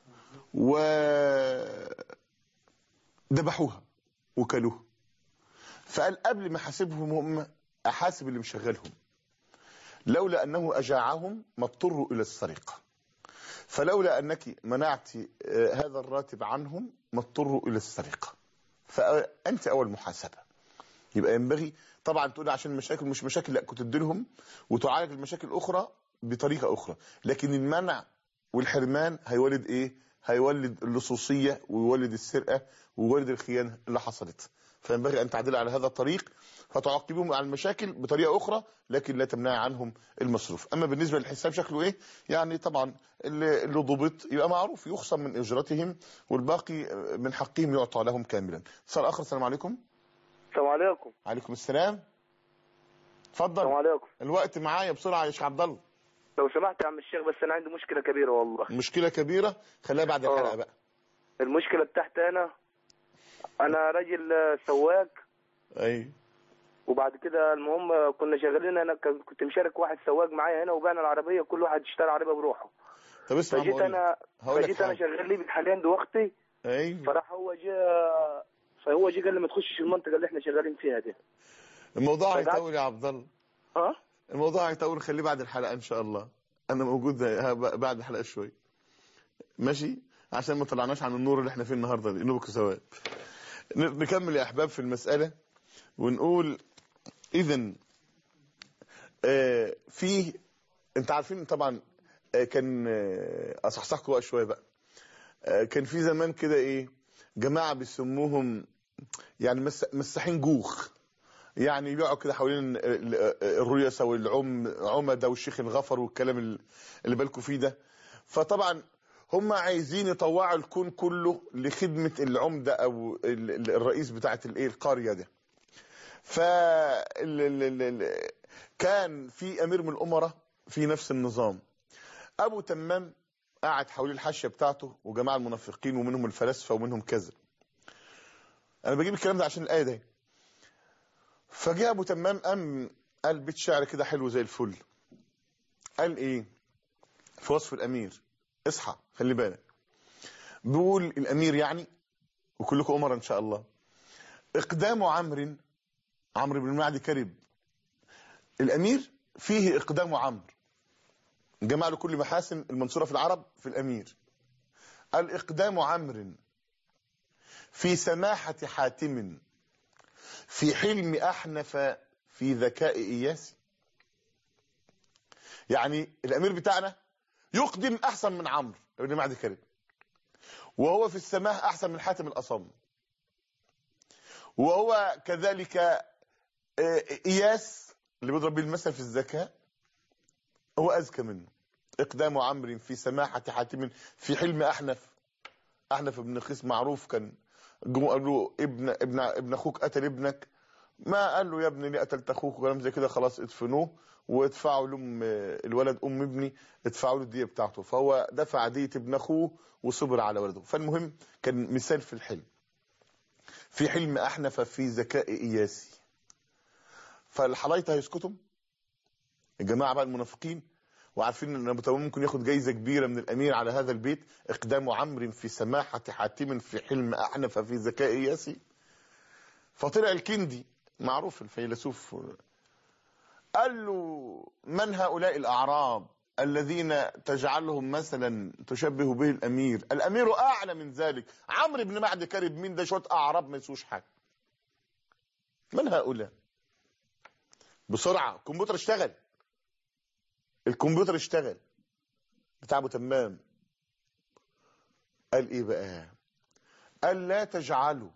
وذبحوها وكلوها فقال قبل ما احاسبهم هم احاسب اللي مشغلهم لولا انه اجاعهم ما اضطروا الى السرقه فلولا انك منعت آه، هذا الراتب عنهم ما اضطروا الى السرقه فانت اول محاسبه يبقى ينبغي طبعا تقول عشان المشاكل مش مشاكل لا كنت تديلهم وتعالج المشاكل الاخرى بطريقه اخرى لكن المنع والحرمان هيولد ايه هيولد اللصوصيه ويولد السرقه ويولد الخيانه اللي حصلت فينبغي ان تعدل على هذا الطريق فتعاقبهم على المشاكل بطريقه اخرى لكن لا تمنع عنهم المصروف اما بالنسبه للحساب شكله ايه يعني طبعا اللي اللي ضبط يبقى معروف يخصم من اجرتهم والباقي من حقهم يعطى لهم كاملا اتصال اخر السلام عليكم السلام عليكم عليكم السلام اتفضل السلام عليكم الوقت معايا بسرعه يا شيخ عبد الله لو سمحت يا عم الشيخ بس انا عندي مشكله كبيره والله مشكله كبيره خليها بعد آه. الحلقه بقى المشكله بتاعتي انا انا راجل آه، سواق ايوه وبعد كده المهم كنا شغالين انا كان- كنت مشارك واحد سواق معايا هنا وبعنا العربيه كل واحد اشترى عربيه بروحه طب اسمع فجيت بقول لك. انا هقول لك فجيت انا حاجة. شغال لي حاليا دلوقتي ايوه فراح هو جاء فهو جه قال لي ما تخشش المنطقه اللي احنا شغالين فيها دي الموضوع فقعدت- هيطول يا عبد الله اه الموضوع هيطول خليه بعد الحلقه ان شاء الله انا موجود ه- بعد الحلقه شويه ماشي عشان ما طلعناش عن النور اللي احنا فيه النهارده دي نبك ثواب ن- نكمل يا احباب في المساله ونقول اذا آه في انت عارفين طبعا آه كان آه اصحصحكم بقى شويه بقى آه كان في زمان كده ايه جماعه بيسموهم يعني مس- مساحين جوخ يعني يبيعوا كده حوالين ال- ال- الرؤساء والعم عمده والشيخ الغفر والكلام ال- اللي بالكم فيه ده فطبعا هم عايزين يطوعوا الكون كله لخدمه العمده او ال- ال- الرئيس بتاعه الايه القريه ده ف ال- ال- ال- ال- كان في امير من الامراء في نفس النظام ابو تمام قاعد حوالين الحاشيه بتاعته وجماعه المنافقين ومنهم الفلاسفه ومنهم كذا انا بجيب الكلام ده عشان الايه دي فجاء ابو تمام قام قال بيت شعر كده حلو زي الفل قال ايه في وصف الامير اصحى خلي بالك بيقول الامير يعني وكلكم امراء ان شاء الله اقدام عمرو عمرو بن معدي كرب الامير فيه اقدام عمرو جمع له كل محاسن المنصوره في العرب في الامير الاقدام عمرو في سماحه حاتم في حلم احنف في ذكاء اياس يعني الامير بتاعنا يقدم احسن من عمرو بن معدي كريم وهو في السماء احسن من حاتم الاصم وهو كذلك آه، اياس اللي بيضرب بيه المثل في الذكاء هو اذكى منه اقدام عمرو في سماحه حاتم في حلم احنف احنف بن قيس معروف كان جم قالوا له ابن ابن ابن اخوك قتل ابنك ما قال له يا ابني ليه قتلت اخوك وكلام زي كده خلاص ادفنوه وادفعوا لام الولد ام ابني ادفعوا له الديه بتاعته فهو دفع ديه ابن اخوه وصبر على ولده فالمهم كان مثال في الحلم في حلم احنف في ذكاء اياسي فالحلايطه هيسكتوا الجماعه بقى المنافقين وعارفين ان ابو تمام ممكن ياخد جايزه كبيره من الامير على هذا البيت اقدام عمرو في سماحه حاتم في حلم احنف في ذكاء اياسي فطلع الكندي معروف الفيلسوف قال له من هؤلاء الاعراب الذين تجعلهم مثلا تشبه به الامير الامير اعلى من ذلك عمرو بن معد كرب مين ده شويه اعراب ما يسوش حاجه من هؤلاء بسرعه الكمبيوتر اشتغل الكمبيوتر اشتغل بتاع ابو تمام قال ايه بقى قال لا تجعلوا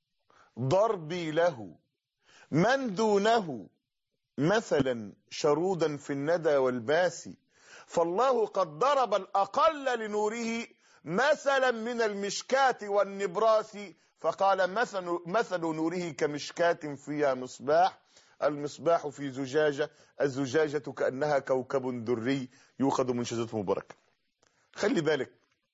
ضربي له من دونه مثلا شرودا في الندى والباس فالله قد ضرب الأقل لنوره مثلا من المشكاة والنبراس فقال مثل, مثل نوره كمشكاة فيها مصباح المصباح في زجاجة الزجاجة كأنها كوكب دري يؤخذ من شجرة مباركة خلي بالك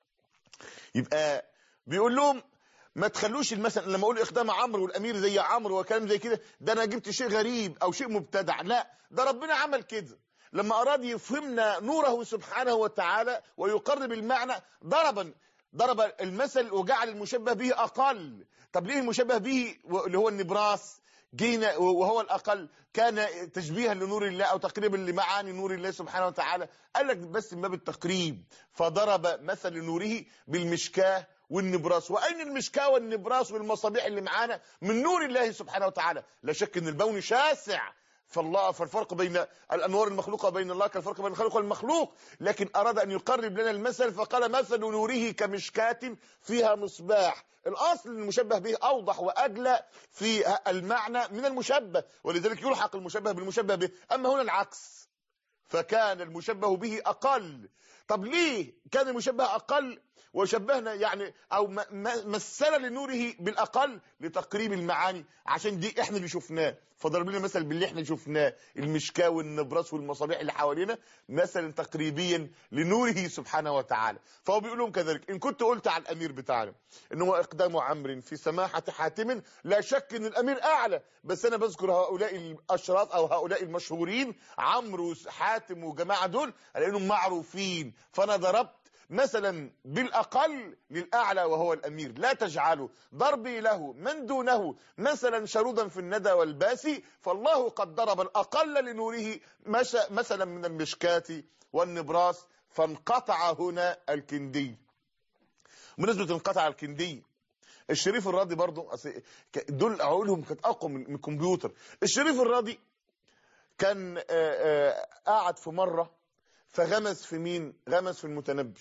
يبقى بيقول لهم ما تخلوش المثل لما اقول اقدام عمرو والامير زي عمرو وكلام زي كده ده انا جبت شيء غريب او شيء مبتدع لا ده ربنا عمل كده لما اراد يفهمنا نوره سبحانه وتعالى ويقرب المعنى ضربا ضرب المثل وجعل المشبه به اقل طب ليه المشبه به اللي هو النبراس جينا وهو الاقل كان تشبيها لنور الله او تقريبا لمعاني نور الله سبحانه وتعالى قال لك بس من باب التقريب فضرب مثل نوره بالمشكاه والنبراس واين المشكاه والنبراس والمصابيح اللي معانا من نور الله سبحانه وتعالى لا شك ان البون شاسع فالله فالفرق بين الانوار المخلوقه بين الله كالفرق بين الخالق والمخلوق لكن اراد ان يقرب لنا المثل فقال مثل نوره كمشكاه فيها مصباح الاصل المشبه به اوضح واجلى في المعنى من المشبه ولذلك يلحق المشبه بالمشبه به اما هنا العكس فكان المشبه به اقل طب ليه كان المشبه اقل وشبهنا يعني او م- م- مثل لنوره بالاقل لتقريب المعاني عشان دي احنا اللي شفناه فضرب لنا مثل باللي احنا شفناه المشكاه والنبراس والمصابيح اللي حوالينا مثلا تقريبيا لنوره سبحانه وتعالى فهو بيقول لهم كذلك ان كنت قلت على الامير بتاعنا ان هو اقدام عمرو في سماحه حاتم لا شك ان الامير اعلى بس انا بذكر هؤلاء الاشراف او هؤلاء المشهورين عمرو وحاتم وجماعه دول لانهم معروفين فانا ضربت مثلا بالاقل للاعلى وهو الامير لا تجعلوا ضربي له من دونه مثلا شرودا في الندى والباسي فالله قد ضرب الاقل لنوره مش مثلا من المشكاه والنبراس فانقطع هنا الكندي بالنسبه انقطع الكندي الشريف الراضي برضو أصل ك- دول عقولهم كانت اقوى من من الكمبيوتر الشريف الراضي كان آه، آه، قاعد في مره فغمز في مين غمز في المتنبي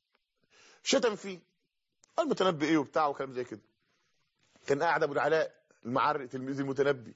شتم فيه المتنبي ايه وبتاع وكلام زي كده كان قاعد ابو العلاء المعرق تلميذ المتنبي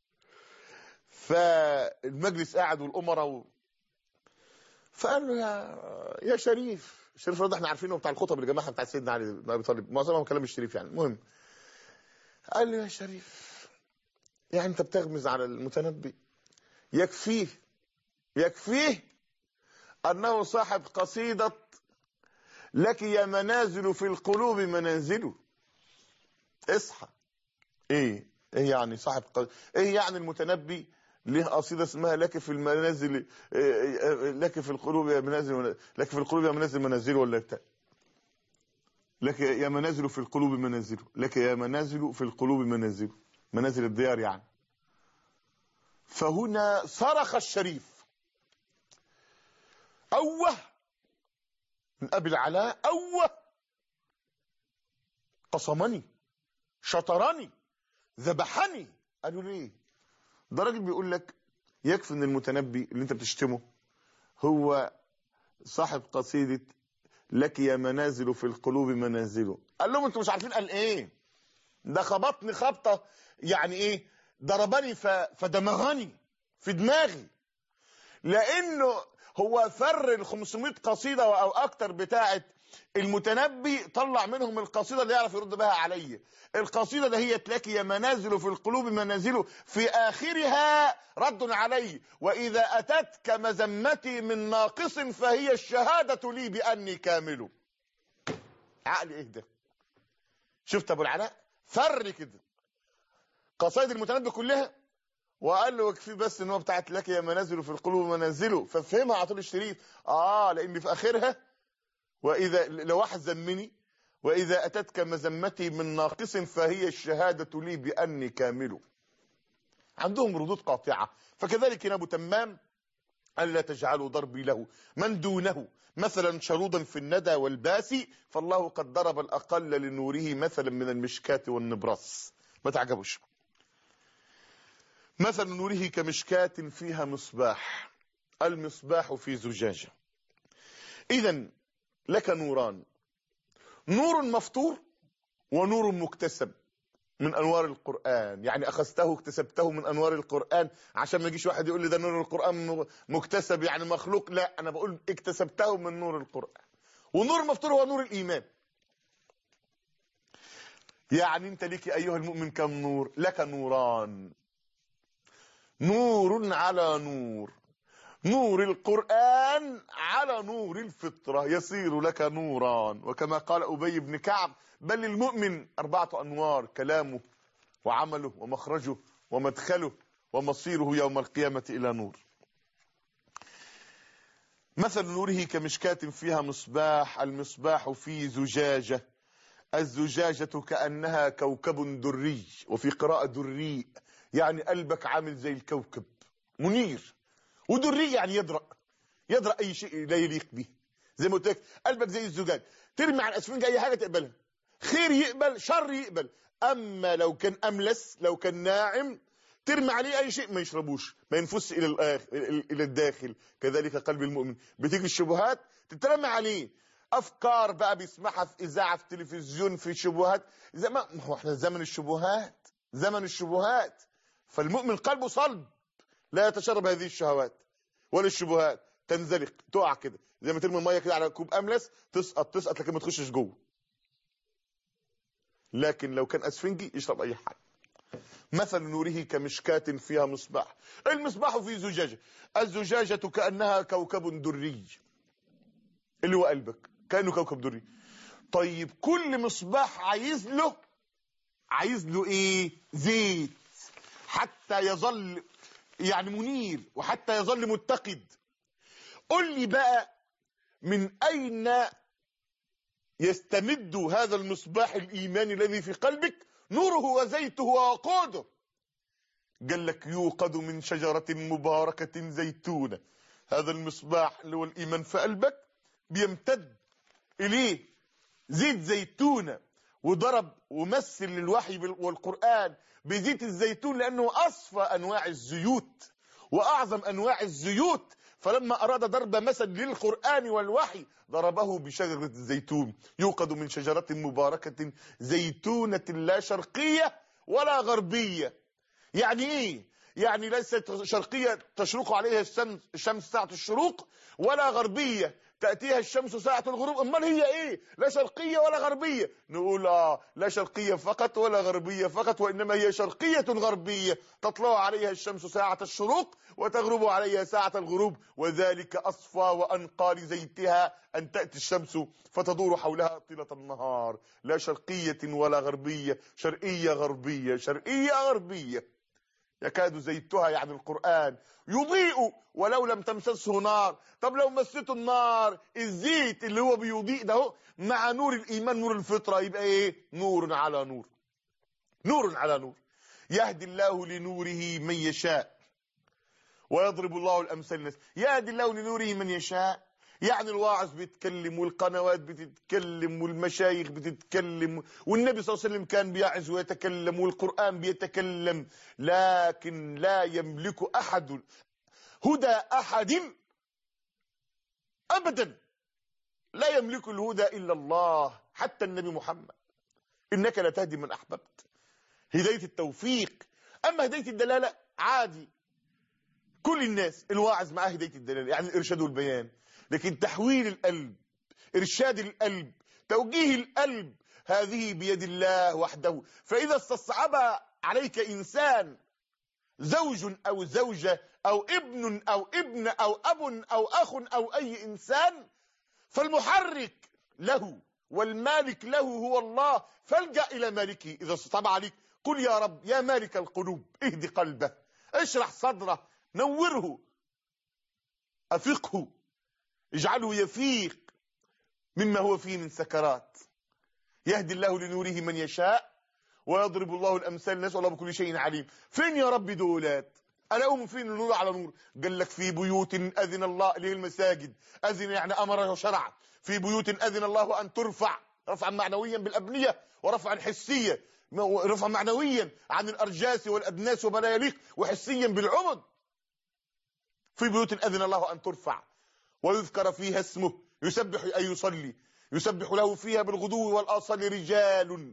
فالمجلس قاعد والامراء و... فقال له يا يا شريف الشريف الراضي احنا عارفينه بتاع الخطب اللي جمعها بتاع سيدنا علي بن ابي طالب معظمهم كلام الشريف يعني المهم قال له يا شريف يعني انت بتغمز على المتنبي يكفيه يكفيه انه صاحب قصيده لك يا منازل في القلوب منازل اصحى ايه ايه يعني صاحب ق... ايه يعني المتنبي ليه قصيده اسمها لك في المنازل إيه إيه لك في القلوب يا منازل لك في القلوب يا منازل منازل ولا بتاع لك يا منازل في القلوب منازل لك يا منازل في القلوب منازل منازل الديار يعني فهنا صرخ الشريف أوه من أبي العلاء أوه قصمني شطرني ذبحني قالوا ليه ده راجل بيقول لك يكفي ان المتنبي اللي انت بتشتمه هو صاحب قصيدة لك يا منازل في القلوب منازل قال لهم انتوا مش عارفين قال ايه ده خبطني خبطة يعني ايه ضربني ف... فدمغني في دماغي لانه هو فر ال 500 قصيده او اكتر بتاعه المتنبي طلع منهم القصيده اللي يعرف يرد بها علي القصيده ده هي لك يا منازل في القلوب منازل في اخرها رد علي واذا اتتك مذمتي من ناقص فهي الشهاده لي باني كامل عقل ايه ده شفت ابو العلاء فر كده قصائد المتنبي كلها وقال له يكفي بس ان هو بتاعت لك يا منازل في القلوب منازله ففهمها على طول الشريف اه لان في اخرها واذا لو واحد ذمني واذا اتتك مذمتي من ناقص فهي الشهاده لي باني كامل عندهم ردود قاطعه فكذلك ابو تمام الا تجعلوا ضربي له من دونه مثلا شرودا في الندى والباس فالله قد ضرب الاقل لنوره مثلا من المشكاه والنبراس ما تعجبوش مثل نوره كمشكاة فيها مصباح المصباح في زجاجة إذا لك نوران نور مفطور ونور مكتسب من انوار القران يعني اخذته اكتسبته من انوار القران عشان ما يجيش واحد يقول لي ده نور القران مكتسب يعني مخلوق لا انا بقول اكتسبته من نور القران ونور مفطور هو نور الايمان يعني انت ليك ايها المؤمن كم نور لك نوران نور على نور نور القرآن على نور الفطرة يصير لك نوران وكما قال أبي بن كعب بل المؤمن أربعة أنوار كلامه وعمله ومخرجه ومدخله ومصيره يوم القيامة إلى نور مثل نوره كمشكاة فيها مصباح المصباح في زجاجة الزجاجة كأنها كوكب دري وفي قراءة دري يعني قلبك عامل زي الكوكب منير ودري يعني يدرأ يدرأ أي شيء لا يليق به زي ما قلت لك قلبك زي الزجاج ترمي على الأسفنج أي حاجة تقبلها خير يقبل شر يقبل أما لو كان أملس لو كان ناعم ترمي عليه أي شيء ما يشربوش ما ينفس إلى الآخر إلى الداخل كذلك قلب المؤمن بتيجي الشبهات تترمي عليه افكار بقى بيسمعها في اذاعه في تلفزيون في شبهات زي ما هو احنا زمن الشبهات زمن الشبهات فالمؤمن قلبه صلب لا يتشرب هذه الشهوات ولا الشبهات تنزلق تقع كده زي ما ترمي الميه كده على كوب املس تسقط تسقط لكن ما تخشش جوه لكن لو كان اسفنجي يشرب اي حاجه مثل نوره كمشكاة فيها مصباح المصباح في زجاجة الزجاجة كأنها كوكب دري اللي هو قلبك كأنه كوكب دري طيب كل مصباح عايز له عايز له ايه زيت حتى يظل يعني منير وحتى يظل متقد قل لي بقى من اين يستمد هذا المصباح الايماني الذي في قلبك نوره وزيته ووقوده قال لك يوقد من شجرة مباركة زيتونة هذا المصباح اللي هو الإيمان في قلبك بيمتد إليه زيت زيتونة وضرب ومثل الوحي والقرآن بزيت الزيتون لأنه أصفى أنواع الزيوت وأعظم أنواع الزيوت فلما أراد ضرب مثل للقرآن والوحي ضربه بشجرة الزيتون يوقد من شجرة مباركة زيتونة لا شرقية ولا غربية يعني إيه؟ يعني ليست شرقية تشرق عليها الشمس, الشمس ساعة الشروق ولا غربية تأتيها الشمس ساعة الغروب أمال هي إيه لا شرقية ولا غربية نقول آه لا شرقية فقط ولا غربية فقط وإنما هي شرقية غربية تطلع عليها الشمس ساعة الشروق وتغرب عليها ساعة الغروب وذلك أصفى وأنقى لزيتها أن تأتي الشمس فتدور حولها طيلة النهار لا شرقية ولا غربية شرقية غربية شرقية غربية يكاد زيتها يعني القرآن يضيء ولو لم تمسسه نار طب لو مسته النار الزيت اللي هو بيضيء ده هو مع نور الإيمان نور الفطرة يبقى إيه نور على نور نور على نور يهدي الله لنوره من يشاء ويضرب الله الأمثال للناس يهدي الله لنوره من يشاء يعني الواعظ بيتكلم والقنوات بتتكلم والمشايخ بتتكلم والنبي صلى الله عليه وسلم كان بيعظ ويتكلم والقرآن بيتكلم لكن لا يملك أحد هدى أحد أبدا لا يملك الهدى إلا الله حتى النبي محمد إنك لا تهدي من أحببت هداية التوفيق أما هداية الدلالة عادي كل الناس الواعظ معاه هداية الدلالة يعني الإرشاد والبيان لكن تحويل القلب إرشاد القلب توجيه القلب هذه بيد الله وحده فإذا استصعب عليك إنسان زوج أو زوجة أو ابن أو ابن أو أب أو أخ أو أي إنسان فالمحرك له والمالك له هو الله فالجأ إلى مالكه إذا استصعب عليك قل يا رب يا مالك القلوب اهدي قلبه اشرح صدره نوره أفقه اجعله يفيق مما هو فيه من سكرات يهدي الله لنوره من يشاء ويضرب الله الامثال الناس والله بكل شيء عليم فين يا رب دولات الاقيهم فين النور على نور قال لك في بيوت اذن الله اللي هي المساجد اذن يعني امر وشرع في بيوت اذن الله ان ترفع رفعا معنويا بالابنيه ورفعا حسيا رفعا معنويا عن الارجاس والادناس وما لا يليق وحسيا بالعمد في بيوت اذن الله ان ترفع ويذكر فيها اسمه يسبح اي يصلي يسبح له فيها بالغدو والاصال رجال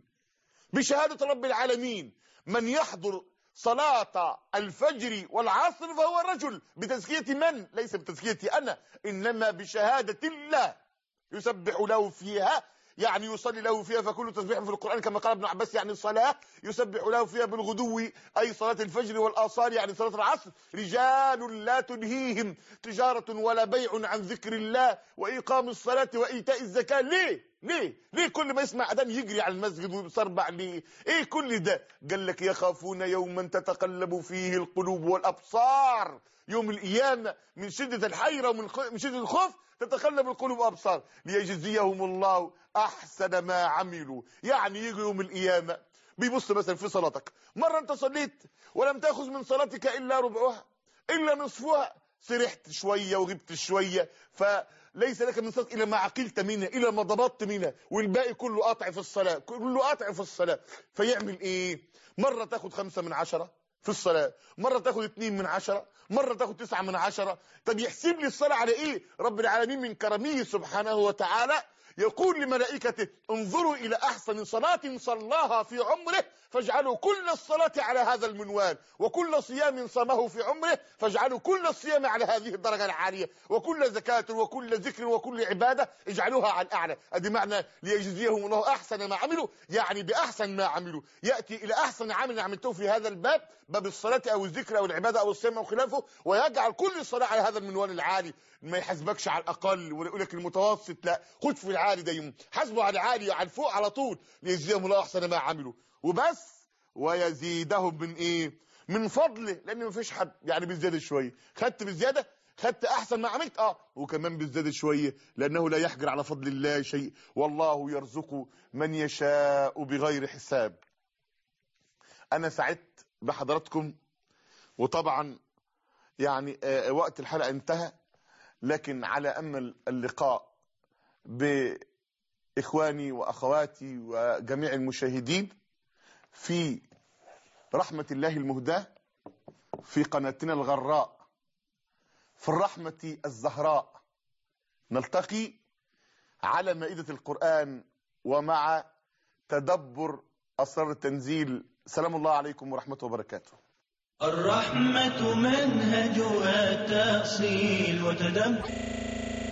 بشهاده رب العالمين من يحضر صلاة الفجر والعصر فهو رجل بتزكية من؟ ليس بتزكية أنا إنما بشهادة الله يسبح له فيها يعني يصلي له فيها فكل تسبيح في القرآن كما قال ابن عباس يعني الصلاة يسبح له فيها بالغدو أي صلاة الفجر والآصال يعني صلاة العصر رجال لا تنهيهم تجارة ولا بيع عن ذكر الله وإقام الصلاة وإيتاء الزكاة ليه ليه ليه كل ما يسمع اذان يجري على المسجد ويصربع ليه ايه كل ده قال لك يخافون يوما تتقلب فيه القلوب والابصار يوم القيامه من شده الحيره ومن من شده الخوف تتقلب القلوب والابصار ليجزيهم الله احسن ما عملوا يعني يجي يوم القيامه بيبص مثلا في صلاتك مره انت صليت ولم تاخذ من صلاتك الا ربعها الا نصفها سرحت شويه وغبت شويه ف ليس لك من صدق الا ما عقلت منها الا ما ضبطت منها والباقي كله قطع في الصلاه كله قطع في الصلاه فيعمل ايه مره تاخد خمسة من عشرة في الصلاة مرة تاخد اتنين من عشرة مرة تاخد تسعة من عشرة طب يحسب لي الصلاة على ايه رب العالمين من كرمه سبحانه وتعالى يقول لملائكته انظروا الى احسن صلاة صلاها في عمره فاجعلوا كل الصلاة على هذا المنوال وكل صيام صامه في عمره فاجعلوا كل الصيام على هذه الدرجة العالية وكل زكاة وكل ذكر وكل عبادة اجعلوها على الأعلى ادي معنى ليجزيهم الله أحسن ما عملوا يعني بأحسن ما عملوا يأتي إلى أحسن عمل عملته في هذا الباب باب الصلاة أو الذكر أو العبادة أو الصيام أو خلافه ويجعل كل الصلاة على هذا المنوال العالي ما يحاسبكش على الأقل ولا يقول لك المتوسط لا خد في العالي دايما حاسبه على العالي على الفوق على طول ليجزيهم الله أحسن ما عملوا وبس ويزيدهم من ايه من فضله لان مفيش حد يعني بالزياده شويه خدت بالزياده خدت احسن ما عملت اه وكمان بالزياده شويه لانه لا يحجر على فضل الله شيء والله يرزق من يشاء بغير حساب انا سعدت بحضراتكم وطبعا يعني آه وقت الحلقه انتهى لكن على امل اللقاء باخواني واخواتي وجميع المشاهدين في رحمة الله المهداة في قناتنا الغراء في الرحمة الزهراء نلتقي على مائدة القرآن ومع تدبر أسرار التنزيل سلام الله عليكم ورحمة وبركاته الرحمة منهجها تأصيل وتدبر